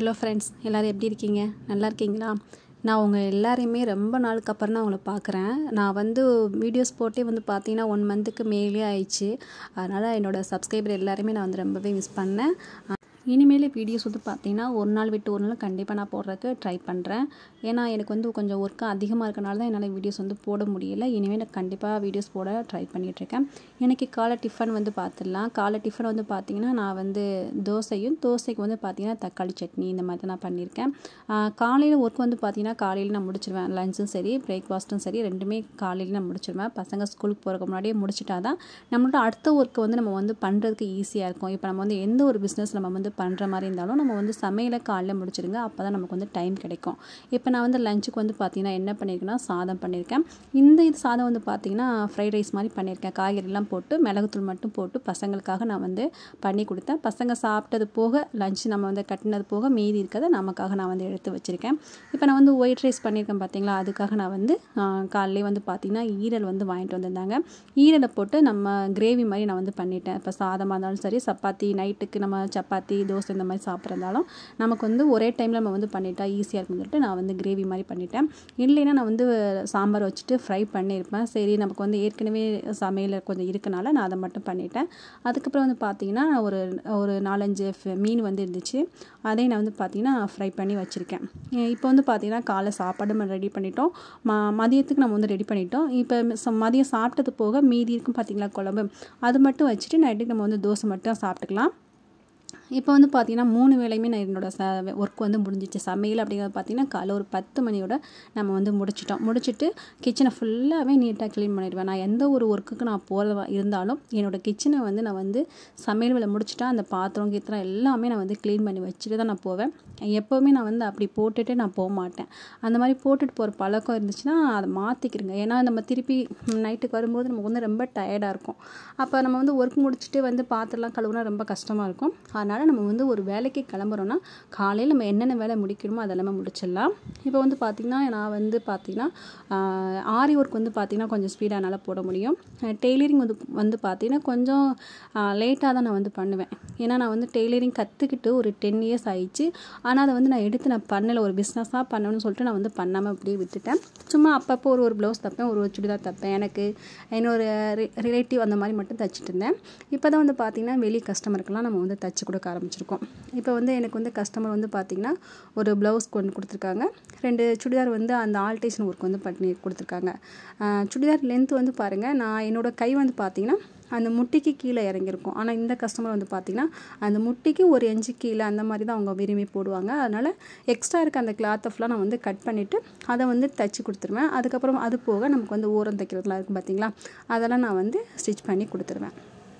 hello friends எல்லோரும் எப்படி இருக்கீங்க நல்லா இருக்கீங்களா நான் உங்கள் எல்லாரையுமே ரொம்ப நாளுக்கு அப்புறம் தான் உங்களை பார்க்குறேன் நான் வந்து வீடியோஸ் போட்டே வந்து பார்த்தீங்கன்னா ஒன் மந்த்துக்கு மேலே ஆயிடுச்சு அதனால் என்னோடய சப்ஸ்கிரைபர் எல்லாருமே நான் வந்து ரொம்பவே மிஸ் பண்ணேன் இனிமேல் வீடியோஸ் வந்து பார்த்தீங்கன்னா ஒரு நாள் விட்டு ஒரு நாள் கண்டிப்பாக நான் போடுறதுக்கு ட்ரை பண்ணுறேன் ஏன்னா எனக்கு வந்து கொஞ்சம் ஒர்க்கு அதிகமாக இருக்கனால தான் என்னால் வீடியோஸ் வந்து போட முடியல இனிமேல் நான் கண்டிப்பாக வீடியோஸ் போட ட்ரை பண்ணிகிட்ருக்கேன் எனக்கு காலை டிஃபன் வந்து பார்த்துடலாம் காலை டிஃபன் வந்து பார்த்திங்கன்னா நான் வந்து தோசையும் தோசைக்கு வந்து பார்த்திங்கன்னா தக்காளி சட்னி இந்த மாதிரி தான் நான் பண்ணியிருக்கேன் காலையில் ஒர்க் வந்து பார்த்திங்கன்னா காலையில் நான் முடிச்சிருவேன் லஞ்சும் சரி பிரேக்ஃபாஸ்ட்டும் சரி ரெண்டுமே காலையில் நான் முடிச்சிருவேன் பசங்க ஸ்கூலுக்கு போகிறதுக்கு முன்னாடியே முடிச்சிட்டா தான் நம்மளோட அடுத்த ஒர்க்கை வந்து நம்ம வந்து பண்ணுறதுக்கு ஈஸியாக இருக்கும் இப்போ நம்ம வந்து எந்த ஒரு பிஸ்னஸ் நம்ம வந்து பண்ணுற மாதிரி இருந்தாலும் நம்ம வந்து சமையலை காலைல முடிச்சிடுங்க அப்போ தான் நமக்கு வந்து டைம் கிடைக்கும் இப்போ நான் வந்து லஞ்சுக்கு வந்து பார்த்திங்கன்னா என்ன பண்ணியிருக்கேன்னா சாதம் பண்ணியிருக்கேன் இந்த இது சாதம் வந்து பார்த்திங்கன்னா ஃப்ரைட் ரைஸ் மாதிரி பண்ணியிருக்கேன் காய்கறிலாம் போட்டு மிளகுத்தூள் மட்டும் போட்டு பசங்களுக்காக நான் வந்து பண்ணி கொடுத்தேன் பசங்க சாப்பிட்டது போக லஞ்ச் நம்ம வந்து கட்டினது போக மீதி இருக்கிறத நமக்காக நான் வந்து எடுத்து வச்சுருக்கேன் இப்போ நான் வந்து ஒயிட் ரைஸ் பண்ணியிருக்கேன் பார்த்தீங்களா அதுக்காக நான் வந்து காலையிலே வந்து பார்த்திங்கன்னா ஈரல் வந்து வாங்கிட்டு வந்திருந்தாங்க ஈரலை போட்டு நம்ம கிரேவி மாதிரி நான் வந்து பண்ணிட்டேன் இப்போ சாதமாக இருந்தாலும் சரி சப்பாத்தி நைட்டுக்கு நம்ம சப்பாத்தி தோசை இந்த மாதிரி சாப்பிட்றதாலும் நமக்கு வந்து ஒரே டைமில் நம்ம வந்து பண்ணிட்டா ஈஸியாக இருக்கும்னு சொல்லிட்டு நான் வந்து கிரேவி மாதிரி பண்ணிட்டேன் இல்லைன்னா நான் வந்து சாம்பார் வச்சுட்டு ஃப்ரை பண்ணியிருப்பேன் சரி நமக்கு வந்து ஏற்கனவே சமையல் கொஞ்சம் இருக்கனால நான் அதை மட்டும் பண்ணிட்டேன் அதுக்கப்புறம் வந்து பார்த்திங்கன்னா ஒரு ஒரு நாலஞ்சு மீன் வந்து இருந்துச்சு அதையும் நான் வந்து பார்த்திங்கன்னா ஃப்ரை பண்ணி வச்சுருக்கேன் இப்போ வந்து பார்த்திங்கன்னா காலை சாப்பாடு நம்ம ரெடி பண்ணிட்டோம் ம மதியத்துக்கு நம்ம வந்து ரெடி பண்ணிட்டோம் இப்போ மதியம் சாப்பிட்டது போக மீதி இருக்கும் பார்த்திங்களா குழம்பு அது மட்டும் வச்சுட்டு நைட்டுக்கு நம்ம வந்து தோசை மட்டும் சாப்பிட்டுக்கலாம் இப்போ வந்து பார்த்திங்கன்னா மூணு வேலையுமே நான் என்னோடய ச ஒர்க் வந்து முடிஞ்சிச்சு சமையல் அப்படிங்கிறது பார்த்திங்கன்னா காலை ஒரு பத்து மணியோட நம்ம வந்து முடிச்சிட்டோம் முடிச்சுட்டு கிச்சனை ஃபுல்லாகவே நீட்டாக க்ளீன் பண்ணிடுவேன் நான் எந்த ஒரு ஒர்க்குக்கு நான் போகிறதா இருந்தாலும் என்னோடய கிச்சனை வந்து நான் வந்து சமையல் வேலை முடிச்சுட்டா அந்த பாத்திரம் கீத்திரம் எல்லாமே நான் வந்து க்ளீன் பண்ணி வச்சுட்டு தான் நான் போவேன் எப்போவுமே நான் வந்து அப்படி போட்டுட்டு நான் போக மாட்டேன் அந்த மாதிரி போட்டுட்டு போகிற பழக்கம் இருந்துச்சுன்னா அதை மாற்றிக்கிறேங்க ஏன்னா நம்ம திருப்பி நைட்டுக்கு வரும்போது நமக்கு வந்து ரொம்ப டயர்டாக இருக்கும் அப்போ நம்ம வந்து ஒர்க் முடிச்சுட்டு வந்து பாத்திரம்லாம் கழுவுனா ரொம்ப கஷ்டமாக இருக்கும் அதனால் அதனால் நம்ம வந்து ஒரு வேலைக்கு கிளம்புறோன்னா காலையில் நம்ம என்னென்ன வேலை முடிக்கணுமோ அதெல்லாமே முடிச்சிடலாம் இப்போ வந்து பார்த்திங்கன்னா நான் வந்து பார்த்திங்கன்னா ஆரி ஒர்க் வந்து பார்த்திங்கன்னா கொஞ்சம் ஸ்பீடாக என்னால் போட முடியும் டெய்லரிங் வந்து வந்து பார்த்திங்கன்னா கொஞ்சம் லேட்டாக தான் நான் வந்து பண்ணுவேன் ஏன்னா நான் வந்து டெய்லரிங் கற்றுக்கிட்டு ஒரு டென் இயர்ஸ் ஆயிடுச்சு ஆனால் அதை வந்து நான் எடுத்து நான் பண்ணலை ஒரு பிஸ்னஸாக பண்ணணும்னு சொல்லிட்டு நான் வந்து பண்ணாமல் அப்படியே விட்டுட்டேன் சும்மா அப்பப்போ ஒரு ஒரு ப்ளவுஸ் தைப்பேன் ஒரு ஒரு சுடிதார் தைப்பேன் எனக்கு இன்னொரு ரிலேட்டிவ் அந்த மாதிரி மட்டும் தைச்சிட்டு இருந்தேன் இப்போ தான் வந்து பார்த்திங்கன்னா வெளி கஸ்டமருக்கெல்லாம் நம்ம வந்து தைச்சி கொடுக்க ஆரம்பிச்சிருக்கோம் இப்போ வந்து எனக்கு வந்து கஸ்டமர் வந்து பார்த்திங்கன்னா ஒரு ப்ளவுஸ் கொண்டு கொடுத்துருக்காங்க ரெண்டு சுடிதார் வந்து அந்த ஆல்டேஷன் ஒர்க் வந்து பண்ணி கொடுத்துருக்காங்க சுடிதார் லென்த் வந்து பாருங்கள் நான் என்னோடய கை வந்து பார்த்திங்கன்னா அந்த முட்டிக்கு கீழே இறங்கியிருக்கும் ஆனால் இந்த கஸ்டமர் வந்து பார்த்திங்கன்னா அந்த முட்டிக்கு ஒரு எஞ்சி கீழே அந்த மாதிரி தான் அவங்க விரும்பி போடுவாங்க அதனால் எக்ஸ்ட்ரா இருக்க அந்த கிளாத்தை ஃபுல்லாக நான் வந்து கட் பண்ணிவிட்டு அதை வந்து தைச்சி கொடுத்துருவேன் அதுக்கப்புறம் அது போக நமக்கு வந்து ஓரம் தைக்கிறதுலாம் இருக்கும் பார்த்திங்களா அதெல்லாம் நான் வந்து ஸ்டிச் பண்ணி கொடுத்துருவேன்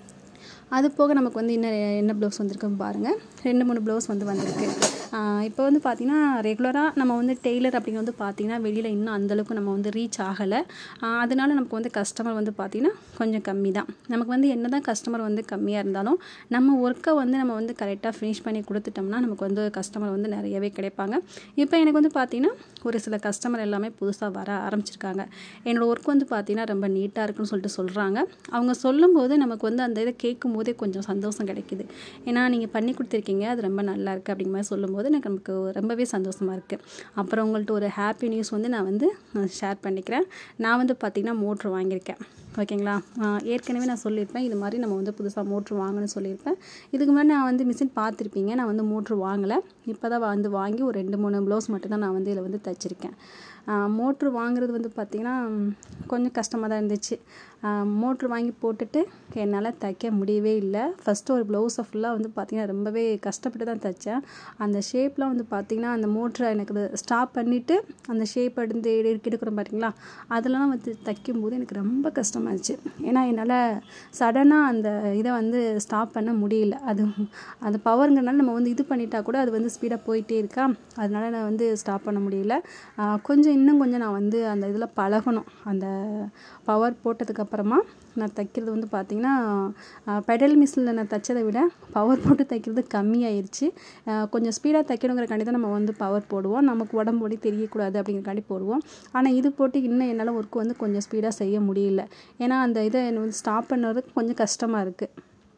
அது போக நமக்கு வந்து இன்னும் என்ன ப்ளவுஸ் வந்திருக்குன்னு பாருங்கள் ரெண்டு மூணு ப்ளவுஸ் வந்து வந்திருக்கு இப்போ வந்து பார்த்திங்கன்னா ரெகுலராக நம்ம வந்து டெய்லர் அப்படிங்கிறது வந்து பார்த்திங்கன்னா வெளியில் இன்னும் அந்தளவுக்கு நம்ம வந்து ரீச் ஆகலை அதனால நமக்கு வந்து கஸ்டமர் வந்து பார்த்திங்கன்னா கொஞ்சம் கம்மி தான் நமக்கு வந்து என்ன தான் கஸ்டமர் வந்து கம்மியாக இருந்தாலும் நம்ம ஒர்க்கை வந்து நம்ம வந்து கரெக்டாக ஃபினிஷ் பண்ணி கொடுத்துட்டோம்னா நமக்கு வந்து கஸ்டமர் வந்து நிறையவே கிடைப்பாங்க இப்போ எனக்கு வந்து பார்த்திங்கன்னா ஒரு சில கஸ்டமர் எல்லாமே புதுசாக வர ஆரம்பிச்சிருக்காங்க என்னோடய ஒர்க் வந்து பார்த்திங்கன்னா ரொம்ப நீட்டாக இருக்குன்னு சொல்லிட்டு சொல்கிறாங்க அவங்க சொல்லும்போது நமக்கு வந்து அந்த இதை கேட்கும் போதே கொஞ்சம் சந்தோஷம் கிடைக்குது ஏன்னா நீங்கள் பண்ணி கொடுத்துருக்கீங்க அது ரொம்ப நல்லா இருக்குது அப்படிங்கிற மாதிரி சொல்லும்போது எனக்கு நமக்கு ரொம்பவே சந்தோஷமாக இருக்குது அப்புறம் உங்கள்கிட்ட ஒரு ஹாப்பி நியூஸ் வந்து நான் வந்து ஷேர் பண்ணிக்கிறேன் நான் வந்து பார்த்திங்கன்னா மோட்ரு வாங்கியிருக்கேன் ஓகேங்களா ஏற்கனவே நான் சொல்லியிருப்பேன் இது மாதிரி நம்ம வந்து புதுசாக மோட்ரு வாங்கணும்னு சொல்லியிருப்பேன் இதுக்கு முன்னாடி நான் வந்து மிஷின் பார்த்துருப்பீங்க நான் வந்து மோட்ரு வாங்கலை இப்போ தான் வந்து வாங்கி ஒரு ரெண்டு மூணு ப்ளவுஸ் மட்டும் தான் நான் வந்து இதில் வந்து தைச்சிருக்கேன் மோட்ரு வாங்குறது வந்து பார்த்திங்கன்னா கொஞ்சம் கஷ்டமாக தான் இருந்துச்சு மோட்ரு வாங்கி போட்டுட்டு என்னால் தைக்க முடியவே இல்லை ஃபஸ்ட்டு ஒரு ப்ளவுஸை ஃபுல்லாக வந்து பார்த்திங்கன்னா ரொம்பவே கஷ்டப்பட்டு தான் தைச்சேன் அந்த ஷேப்லாம் வந்து பார்த்திங்கன்னா அந்த மோட்ரை எனக்கு ஸ்டாப் பண்ணிவிட்டு அந்த ஷேப் எடுத்து எடுக்கிறோம் பார்த்தீங்களா அதெல்லாம் வந்து தைக்கும்போது எனக்கு ரொம்ப கஷ்டமாச்சு ஏன்னா என்னால் சடனாக அந்த இதை வந்து ஸ்டாப் பண்ண முடியல அது அந்த பவருங்கிறனால நம்ம வந்து இது பண்ணிட்டா கூட அது வந்து ஸ்பீடாக போயிட்டே இருக்கா அதனால நான் வந்து ஸ்டாப் பண்ண முடியல கொஞ்சம் இன்னும் கொஞ்சம் நான் வந்து அந்த இதில் பழகணும் அந்த பவர் போட்டதுக்கப்புறமா நான் தைக்கிறது வந்து பார்த்திங்கன்னா பெடல் மிஷினில் நான் தைச்சதை விட பவர் போட்டு தைக்கிறது கம்மியாயிருச்சு கொஞ்சம் ஸ்பீடாக தைக்கணுங்கிறக்காண்டி தான் நம்ம வந்து பவர் போடுவோம் நமக்கு உடம்பு வலி தெரியக்கூடாது அப்படிங்கிறக்காண்டி போடுவோம் ஆனால் இது போட்டு இன்னும் என்னால் ஒர்க் வந்து கொஞ்சம் ஸ்பீடாக செய்ய முடியல ஏன்னா அந்த இதை வந்து ஸ்டாப் பண்ணுறதுக்கு கொஞ்சம் கஷ்டமாக இருக்குது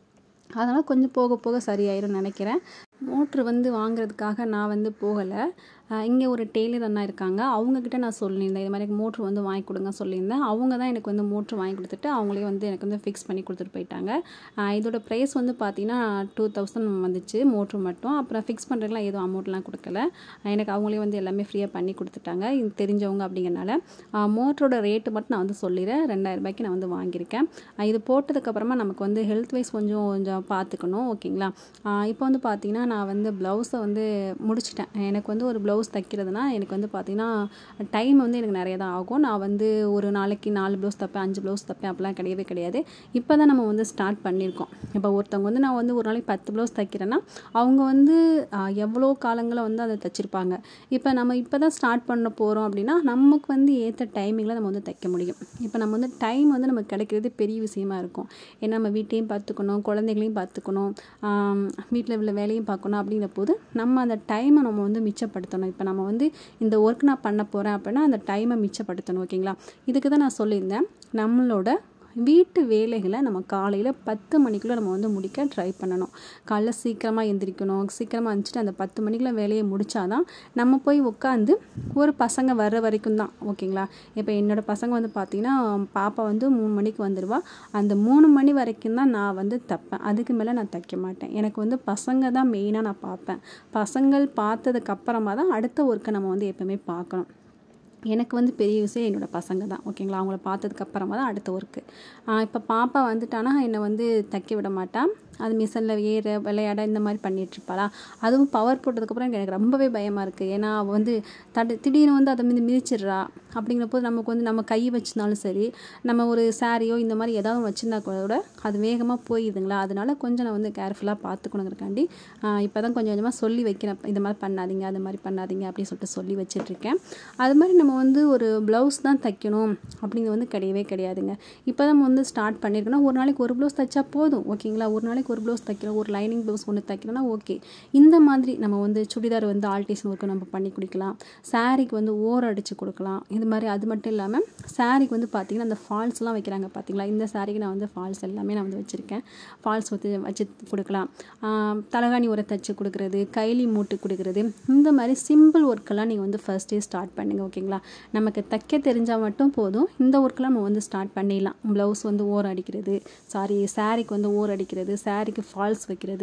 அதனால் கொஞ்சம் போக போக சரியாயிரும் நினைக்கிறேன் மோட்ரு வந்து வாங்குறதுக்காக நான் வந்து போகலை இங்கே ஒரு டெய்லர் அண்ணா இருக்காங்க அவங்கக்கிட்ட நான் சொல்லியிருந்தேன் இது மாதிரி மோட்ரு வந்து வாங்கி கொடுங்க சொல்லியிருந்தேன் அவங்க தான் எனக்கு வந்து மோட்ரு வாங்கி கொடுத்துட்டு அவங்களே வந்து எனக்கு வந்து ஃபிக்ஸ் பண்ணி கொடுத்துட்டு போயிட்டாங்க ஆஹ் இதோட ப்ரைஸ் வந்து பார்த்தீங்கன்னா டூ தௌசண்ட் வந்துச்சு மோட்ரு மட்டும் அப்புறம் ஃபிக்ஸ் பண்ணுறதுலாம் எதுவும் அமௌண்ட்லாம் கொடுக்கல எனக்கு அவங்களே வந்து எல்லாமே ஃப்ரீயாக பண்ணி கொடுத்துட்டாங்க இது தெரிஞ்சவங்க அப்படிங்கிறனால மோட்டரோட ரேட்டு மட்டும் நான் வந்து சொல்லிடுறேன் ரெண்டாயிரம் ரூபாய்க்கு நான் வந்து வாங்கியிருக்கேன் ஆஹ் இது போட்டதுக்கப்புறமா நமக்கு வந்து ஹெல்த் வைஸ் கொஞ்சம் கொஞ்சம் பார்த்துக்கணும் ஓகேங்களா இப்போ வந்து பார்த்தீங்கன்னா நான் வந்து ப்ளவுஸை வந்து முடிச்சிட்டேன் எனக்கு வந்து ஒரு ப்ளவுஸ் தைக்கிறதுனா எனக்கு வந்து பார்த்திங்கன்னா டைம் வந்து எனக்கு நிறைய தான் ஆகும் நான் வந்து ஒரு நாளைக்கு நாலு ப்ளவுஸ் தைப்பேன் அஞ்சு ப்ளவுஸ் தைப்பேன் அப்படிலாம் கிடையவே கிடையாது இப்போ தான் நம்ம வந்து ஸ்டார்ட் பண்ணியிருக்கோம் இப்போ ஒருத்தவங்க வந்து நான் வந்து ஒரு நாளைக்கு பத்து ப்ளவுஸ் தைக்கிறேன்னா அவங்க வந்து ஆஹ், எவ்வளோ காலங்களை வந்து அதை தைச்சிருப்பாங்க இப்போ நம்ம இப்போ தான் ஸ்டார்ட் பண்ண போகிறோம் அப்படின்னா நமக்கு வந்து ஏற்ற டைமிங்கில் நம்ம வந்து தைக்க முடியும் இப்போ நம்ம வந்து டைம் வந்து நமக்கு கிடைக்கிறது பெரிய விஷயமா இருக்கும் ஏன்னா நம்ம வீட்டையும் பார்த்துக்கணும் குழந்தைகளையும் பார்த்துக்கணும் வீட்டில் உள்ள வேலையும் பார்க்கணும் அப்படிங்கிற போது நம்ம அந்த டைமை நம்ம வந்து மிச்சப்படுத்தணும் இப்போ நம்ம வந்து இந்த ஒர்க் நான் பண்ண போகிறேன் அப்படின்னா அந்த டைமை மிச்சப்படுத்தணும் ஓகேங்களா இதுக்கு தான் நான் சொல்லியிருந்தேன் நம்மளோட வீட்டு வேலைகளை நம்ம காலையில் பத்து மணிக்குள்ளே நம்ம வந்து முடிக்க ட்ரை பண்ணணும் காலைல சீக்கிரமாக எந்திரிக்கணும் சீக்கிரமாக இருந்துச்சுட்டு அந்த பத்து மணிக்குள்ள வேலையை முடிச்சாதான் நம்ம போய் உட்காந்து ஒரு பசங்க வர்ற வரைக்கும் தான் ஓகேங்களா இப்போ என்னோட பசங்க வந்து பார்த்திங்கன்னா பாப்பா வந்து மூணு மணிக்கு வந்துடுவா அந்த மூணு மணி வரைக்கும் தான் நான் வந்து தைப்பேன் அதுக்கு மேலே நான் தைக்க மாட்டேன் எனக்கு வந்து பசங்க தான் மெயினாக நான் பார்ப்பேன் பசங்கள் பார்த்ததுக்கு அப்புறமா தான் அடுத்த ஒர்க்கை நம்ம வந்து எப்பவுமே பார்க்கணும் எனக்கு வந்து பெரிய விஷயம் என்னோடய பசங்க தான் ஓகேங்களா அவங்கள பார்த்ததுக்கு அப்புறமா தான் அடுத்த ஒர்க்கு இப்போ பாப்பா வந்துட்டானா என்னை வந்து தைக்க விட மாட்டான் அது மிஷினில் ஏற விளையாட இந்த மாதிரி பண்ணிகிட்ருப்பாளா அதுவும் பவர் போட்டதுக்கப்புறம் எனக்கு ரொம்பவே பயமாக இருக்குது ஏன்னா அவள் வந்து தடு திடீர்னு வந்து அதை மீது மிதிச்சிடுறா அப்படிங்கிற போது நமக்கு வந்து நம்ம கை வச்சிருந்தாலும் சரி நம்ம ஒரு சாரியோ இந்த மாதிரி ஏதாவது வச்சுருந்தா கூட அது வேகமாக போயிடுதுங்களா அதனால கொஞ்சம் நான் வந்து கேர்ஃபுல்லாக பார்த்துக்கணுங்கிறக்காண்டி இப்போ தான் கொஞ்சம் கொஞ்சமாக சொல்லி வைக்கிறேன் இந்த மாதிரி பண்ணாதீங்க அது மாதிரி பண்ணாதீங்க அப்படின்னு சொல்லிட்டு சொல்லி வச்சிட்ருக்கேன் அது மாதிரி நம்ம வந்து ஒரு ப்ளவுஸ் தான் தைக்கணும் அப்படிங்கிறது வந்து கிடையவே கிடையாதுங்க இப்போ தான் நம்ம வந்து ஸ்டார்ட் பண்ணியிருக்கோன்னா ஒரு நாளைக்கு ஒரு ப்ளவுஸ் தைச்சா போதும் ஓகேங்களா ஒரு நாளைக்கு ஒரு ப்ளவுஸ் தைக்கிறோம் ஒரு லைனிங் ப்ளவுஸ் ஒன்று தைக்கிறோன்னா ஓகே இந்த மாதிரி நம்ம வந்து சுடிதார் வந்து ஆல்டேஷன் ஒர்க்கு நம்ம பண்ணி கொடுக்கலாம் சாரீக்கு வந்து ஓர் அடித்து கொடுக்கலாம் இது மாதிரி அது மட்டும் இல்லாமல் சாரீக்கு வந்து பார்த்திங்கன்னா அந்த ஃபால்ஸ்லாம் வைக்கிறாங்க பார்த்தீங்களா இந்த சாரீக்கு நான் வந்து ஃபால்ஸ் எல்லாமே நான் வந்து வச்சுருக்கேன் ஃபால்ஸ் வந்து வச்சு கொடுக்கலாம் தலகாணி உரை தைச்சு கொடுக்குறது கைலி மூட்டு கொடுக்குறது இந்த மாதிரி சிம்பிள் ஒர்க்கெல்லாம் நீங்கள் வந்து ஃபர்ஸ்டே ஸ்டார்ட் பண்ணுங்கள் ஓகேங்களா நமக்கு தைக்க தெரிஞ்சால் மட்டும் போதும் இந்த ஒர்க்கெலாம் நம்ம வந்து ஸ்டார்ட் பண்ணிடலாம் ப்ளவுஸ் வந்து ஓர் அடிக்கிறது சாரி சாரீக்கு வந்து ஓர் அடிக்கிறது சாரீக்கு ஃபால்ஸ் வைக்கிறது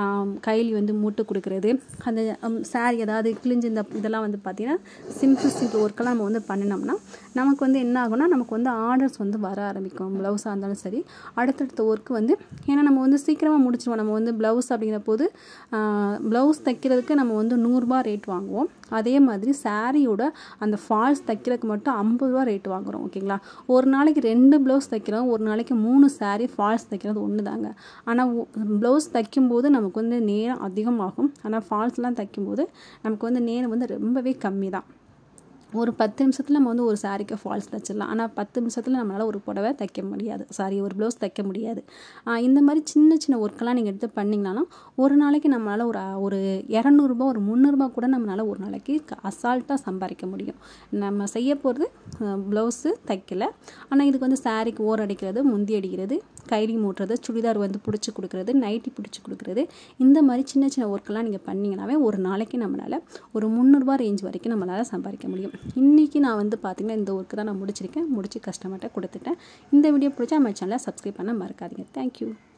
கைலி வந்து மூட்டு கொடுக்குறது அந்த சாரீ ஏதாவது கிழிஞ்சு இந்த இதெல்லாம் வந்து பார்த்திங்கன்னா சிம்பிள் சிம்பிள் ஒர்க்கெல்லாம் நம்ம வந்து பண்ணினோம்னா நமக்கு வந்து என்ன ஆகும்னா நமக்கு வந்து ஆர்டர்ஸ் வந்து வர ஆரம்பிக்கும் ப்ளவுஸாக இருந்தாலும் சரி அடுத்தடுத்த ஒர்க்கு வந்து ஏன்னா நம்ம வந்து சீக்கிரமாக முடிச்சிடுவோம் நம்ம வந்து ப்ளவுஸ் அப்படிங்கிற போது ப்ளவுஸ் தைக்கிறதுக்கு நம்ம வந்து நூறுரூபா ரேட் வாங்குவோம் அதே மாதிரி சாரியோட அந்த ஃபால்ஸ் தைக்கிறதுக்கு மட்டும் ஐம்பது ரூபா ரேட் வாங்குகிறோம் ஓகேங்களா ஒரு நாளைக்கு ரெண்டு ப்ளவுஸ் தைக்கிறோம் ஒரு நாளைக்கு மூணு சாரீ ஃபால்ஸ் தைக்கிறது ஒன்று தாங்க ஆனால் ப்ளவுஸ் தைக்கும்போது நமக்கு வந்து நேரம் அதிகமாகும் ஆனால் ஃபால்ஸ்லாம் தைக்கும்போது நமக்கு வந்து நேரம் வந்து ரொம்பவே கம்மி தான் ஒரு பத்து நிமிஷத்தில் நம்ம வந்து ஒரு சாரீக்கு ஃபால்ஸ் தைச்சிடலாம் ஆனால் பத்து நிமிஷத்தில் நம்மளால் ஒரு புடவை தைக்க முடியாது சாரி ஒரு ப்ளவுஸ் தைக்க முடியாது இந்த மாதிரி சின்ன சின்ன ஒர்க்கெல்லாம் நீங்கள் எடுத்து பண்ணிங்கனாலும் ஒரு நாளைக்கு நம்மளால் ஒரு ஒரு இரநூறுபா ஒரு முந்நூறுபா கூட நம்மளால் ஒரு நாளைக்கு அசால்ட்டாக சம்பாதிக்க முடியும் நம்ம செய்ய போகிறது ப்ளவுஸு தைக்கல ஆனால் இதுக்கு வந்து சாரீக்கு ஓர் அடிக்கிறது முந்தி அடிக்கிறது கைலி மூட்டுறது சுடிதார் வந்து பிடிச்சி கொடுக்குறது நைட்டி பிடிச்சி கொடுக்குறது இந்த மாதிரி சின்ன சின்ன ஒர்க்கெல்லாம் நீங்கள் பண்ணிங்கனாவே ஒரு நாளைக்கு நம்மளால் ஒரு முந்நூறுபா ரேஞ்ச் வரைக்கும் நம்மளால் சம்பாதிக்க முடியும் இன்றைக்கி நான் வந்து பார்த்திங்கன்னா இந்த ஒர்க்கு தான் நான் முடிச்சிருக்கேன் முடிச்சு கஸ்டமர்கிட்ட கொடுத்துட்டேன் இந்த வீடியோ பிடிச்சா நம்ம சேனலை சப்ஸ்கிரைப் பண்ண மறக்காதீங்க தேங்க்யூ